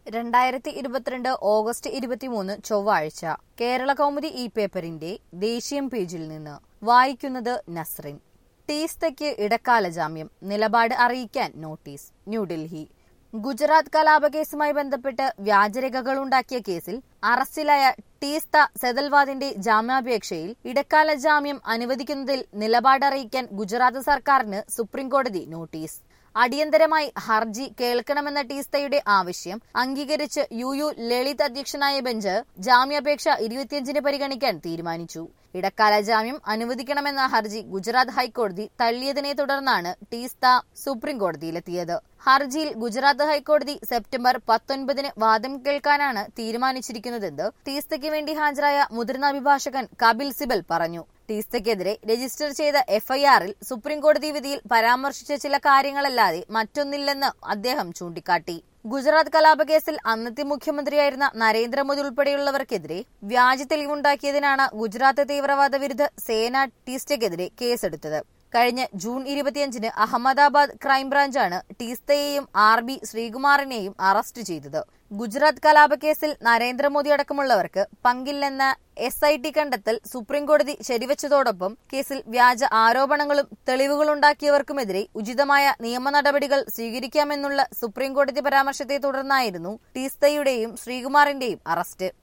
രണ്ടായിരത്തി ഇരുപത്തിരണ്ട് ഓഗസ്റ്റ് ഇരുപത്തിമൂന്ന് ചൊവ്വാഴ്ച കേരള കൗമുദി ഈ പേപ്പറിന്റെ ദേശീയം പേജിൽ നിന്ന് വായിക്കുന്നത് നസ്രിൻ ടീസ്തയ്ക്ക് ഇടക്കാല ജാമ്യം നിലപാട് അറിയിക്കാൻ നോട്ടീസ് ന്യൂഡൽഹി ഗുജറാത്ത് കലാപകേസുമായി ബന്ധപ്പെട്ട് വ്യാജരേഖകൾ ഉണ്ടാക്കിയ കേസിൽ അറസ്റ്റിലായ ടീസ്ത സെതൽവാദിന്റെ ജാമ്യാപേക്ഷയിൽ ഇടക്കാല ജാമ്യം അനുവദിക്കുന്നതിൽ നിലപാടറിയിക്കാൻ ഗുജറാത്ത് സർക്കാരിന് സുപ്രീംകോടതി നോട്ടീസ് അടിയന്തരമായി ഹർജി കേൾക്കണമെന്ന ടീസ്തയുടെ ആവശ്യം അംഗീകരിച്ച് യു യു ലളിത് അധ്യക്ഷനായ ബെഞ്ച് ജാമ്യാപേക്ഷ ഇരുപത്തിയഞ്ചിന് പരിഗണിക്കാൻ തീരുമാനിച്ചു ഇടക്കാല ജാമ്യം അനുവദിക്കണമെന്ന ഹർജി ഗുജറാത്ത് ഹൈക്കോടതി തള്ളിയതിനെ തുടർന്നാണ് ടീസ്ത സുപ്രീം കോടതിയിലെത്തിയത് ഹർജിയിൽ ഗുജറാത്ത് ഹൈക്കോടതി സെപ്റ്റംബർ പത്തൊൻപതിന് വാദം കേൾക്കാനാണ് തീരുമാനിച്ചിരിക്കുന്നതെന്ന് ടീസ്തയ്ക്ക് വേണ്ടി ഹാജരായ മുതിർന്ന അഭിഭാഷകൻ കപിൽ സിബൽ പറഞ്ഞു ടീസ്തയ്ക്കെതിരെ രജിസ്റ്റർ ചെയ്ത എഫ്ഐആറിൽ സുപ്രീംകോടതി വിധിയിൽ പരാമർശിച്ച ചില കാര്യങ്ങളല്ലാതെ മറ്റൊന്നില്ലെന്ന് അദ്ദേഹം ചൂണ്ടിക്കാട്ടി ഗുജറാത്ത് കലാപകേസിൽ അന്നത്തെ മുഖ്യമന്ത്രിയായിരുന്ന നരേന്ദ്രമോദി ഉൾപ്പെടെയുള്ളവർക്കെതിരെ വ്യാജ തെളിവുണ്ടാക്കിയതിനാണ് ഗുജറാത്ത് തീവ്രവാദ വിരുദ്ധ സേന ടീസ്റ്റയ്ക്കെതിരെ കേസെടുത്തത് കഴിഞ്ഞ ജൂൺ ഇരുപത്തിയഞ്ചിന് അഹമ്മദാബാദ് ക്രൈംബ്രാഞ്ചാണ് ടീസ്തയെയും ആർ ബി ശ്രീകുമാറിനെയും അറസ്റ്റ് ചെയ്തത് Gujarat കലാപക്കേസിൽ Narendra Modi അടക്കമുള്ളവർക്ക് പങ്കില്ലെന്ന S I T കണ്ടെത്തൽ സുപ്രീംകോടതി ശരിവച്ചതോടൊപ്പം കേസിൽ വ്യാജ ആരോപണങ്ങളും തെളിവുകളുണ്ടാക്കിയവർക്കുമെതിരെ ഉചിതമായ നിയമ നടപടികൾ സ്വീകരിക്കാമെന്നുള്ള സുപ്രീംകോടതി പരാമർശത്തെ തുടർന്നായിരുന്നു ടീസ്തയുടെയും ശ്രീകുമാറിന്റെയും അറസ്റ്റ്